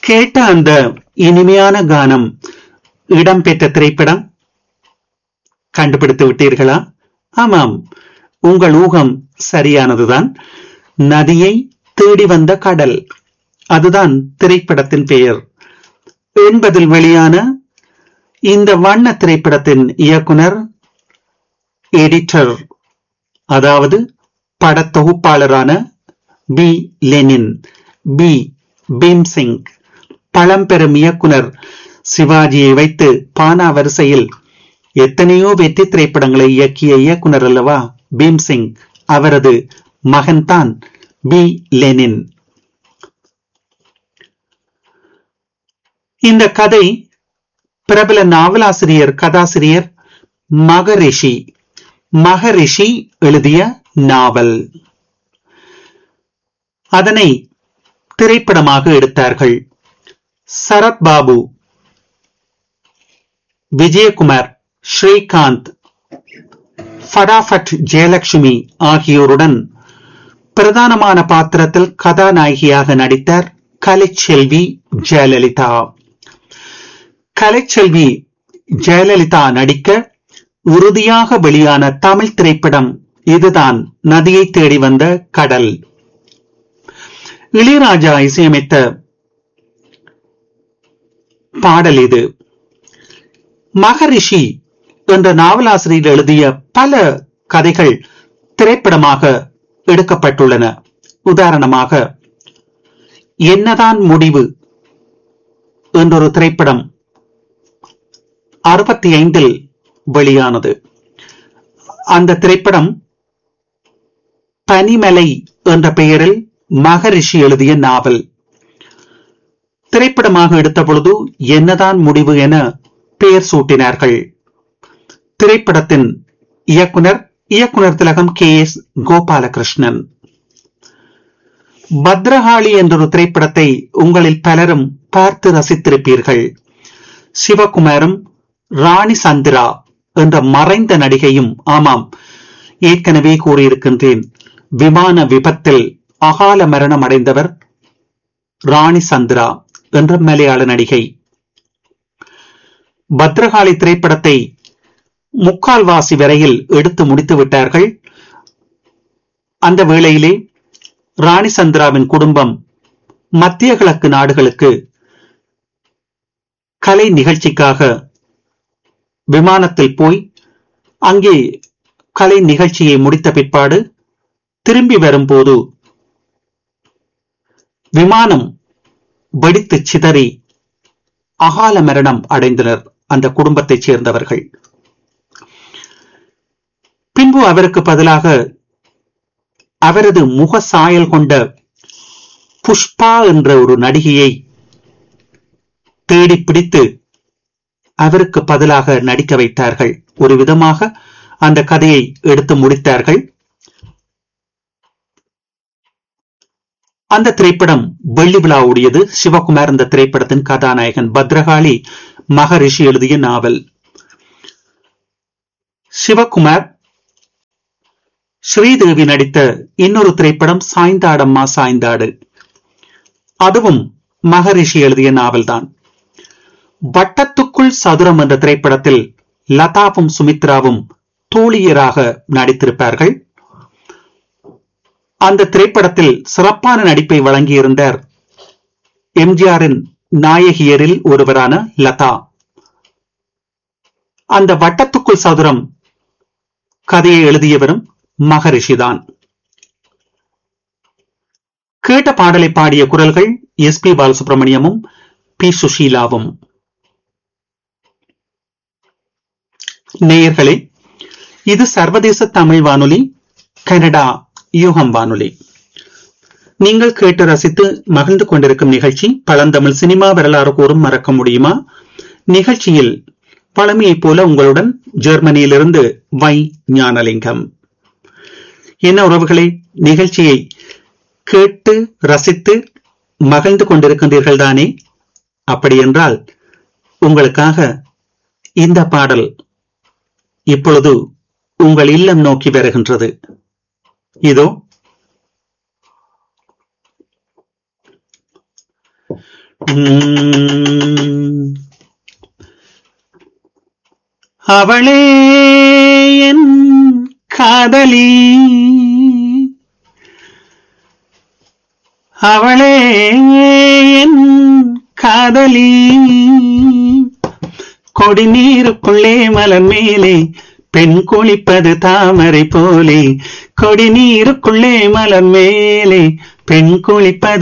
கேட்ட அந்த இனிமையான கானம் இடம்பெற்ற திரைப்படம் கண்டுபிடித்து விட்டீர்களா ஆமாம் உங்கள் ஊகம் சரியானதுதான் நதியை தேடி வந்த கடல் அதுதான் திரைப்படத்தின் பெயர் என்பதில் வெளியான இந்த வண்ண திரைப்படத்தின் இயக்குனர் எடிட்டர் அதாவது படத்தொகுப்பாளரான பி லெனின் பி பீம்சிங் பழம்பெரும் இயக்குனர் சிவாஜியை வைத்து பானா வரிசையில் எத்தனையோ வெற்றி திரைப்படங்களை இயக்கிய இயக்குனர் அல்லவா பீம்சிங் அவரது மகன்தான் பி லெனின் இந்த கதை பிரபல நாவலாசிரியர் கதாசிரியர் மகரிஷி மகரிஷி எழுதிய நாவல் அதனை திரைப்படமாக எடுத்தார்கள் சரத் பாபு விஜயகுமார் ஸ்ரீகாந்த் ஃபடாஃபட் ஜெயலட்சுமி ஆகியோருடன் பிரதானமான பாத்திரத்தில் கதாநாயகியாக நடித்தார் கலைச்செல்வி ஜெயலலிதா கலைச்செல்வி ஜெயலலிதா நடிக்க உறுதியாக வெளியான தமிழ் திரைப்படம் இதுதான் நதியை தேடி வந்த கடல் இளையராஜா இசையமைத்த பாடல் இது மகரிஷி என்ற நாவலாசிரியர் எழுதிய பல கதைகள் திரைப்படமாக எடுக்கப்பட்டுள்ளன உதாரணமாக என்னதான் முடிவு என்றொரு திரைப்படம் அறுபத்தி ஐந்தில் வெளியானது அந்த திரைப்படம் பனிமலை என்ற பெயரில் மகரிஷி எழுதிய நாவல் திரைப்படமாக எடுத்த பொழுது என்னதான் முடிவு என பெயர் சூட்டினார்கள் திரைப்படத்தின் இயக்குனர் இயக்குனர் திலகம் கே எஸ் கோபாலகிருஷ்ணன் பத்ரகாளி என்றொரு திரைப்படத்தை உங்களில் பலரும் பார்த்து ரசித்திருப்பீர்கள் சிவகுமாரும் ராணி சந்திரா என்ற மறைந்த நடிகையும் ஆமாம் ஏற்கனவே கூறியிருக்கின்றேன் விமான விபத்தில் அகால மரணம் அடைந்தவர் ராணி சந்திரா என்ற மலையாள நடிகை பத்ரகாளி திரைப்படத்தை முக்கால்வாசி வரையில் எடுத்து முடித்து விட்டார்கள் அந்த வேளையிலே ராணி சந்திராவின் குடும்பம் மத்திய கிழக்கு நாடுகளுக்கு கலை நிகழ்ச்சிக்காக விமானத்தில் போய் அங்கே கலை நிகழ்ச்சியை முடித்த பிற்பாடு திரும்பி வரும்போது விமானம் வெடித்து சிதறி அகால மரணம் அடைந்தனர் அந்த குடும்பத்தைச் சேர்ந்தவர்கள் பின்பு அவருக்கு பதிலாக அவரது முக சாயல் கொண்ட புஷ்பா என்ற ஒரு நடிகையை தேடி பிடித்து அவருக்கு பதிலாக நடிக்க வைத்தார்கள் ஒரு விதமாக அந்த கதையை எடுத்து முடித்தார்கள் அந்த திரைப்படம் வெள்ளி விழா ஓடியது சிவகுமார் இந்த திரைப்படத்தின் கதாநாயகன் பத்ரகாளி மகரிஷி எழுதிய நாவல் சிவகுமார் ஸ்ரீதேவி நடித்த இன்னொரு திரைப்படம் சாய்ந்தாடம்மா சாய்ந்தாடு அதுவும் மகரிஷி எழுதிய நாவல்தான் வட்டத்துக்குள் சதுரம் என்ற திரைப்படத்தில் லதாவும் சுமித்ராவும் தோழியராக நடித்திருப்பார்கள் அந்த திரைப்படத்தில் சிறப்பான நடிப்பை வழங்கியிருந்தார் எம்ஜிஆரின் நாயகியரில் ஒருவரான லதா அந்த வட்டத்துக்குள் சதுரம் கதையை எழுதியவரும் மகரிஷிதான் கேட்ட பாடலை பாடிய குரல்கள் எஸ் பி பாலசுப்ரமணியமும் பி சுஷீலாவும் நேயர்களே இது சர்வதேச தமிழ் வானொலி கனடா யூகம் வானொலி நீங்கள் கேட்டு ரசித்து மகிழ்ந்து கொண்டிருக்கும் நிகழ்ச்சி பழந்தமிழ் சினிமா வரலாறு கூறும் மறக்க முடியுமா நிகழ்ச்சியில் பழமையைப் போல உங்களுடன் ஜெர்மனியிலிருந்து வை ஞானலிங்கம் என்ன உறவுகளே நிகழ்ச்சியை கேட்டு ரசித்து மகிழ்ந்து கொண்டிருக்கின்றீர்கள் தானே அப்படி என்றால் உங்களுக்காக இந்த பாடல் இப்பொழுது உங்கள் இல்லம் நோக்கி வருகின்றது இதோ உம். அவளே என் காதலி அவளே என் காதலி கொடி நீருக்குள்ளே மலர் மேலே பெண் குளிப்பது தாமரை போலே கொடி நீருக்குள்ளே மலர் மேலே பெண் குளிப்பது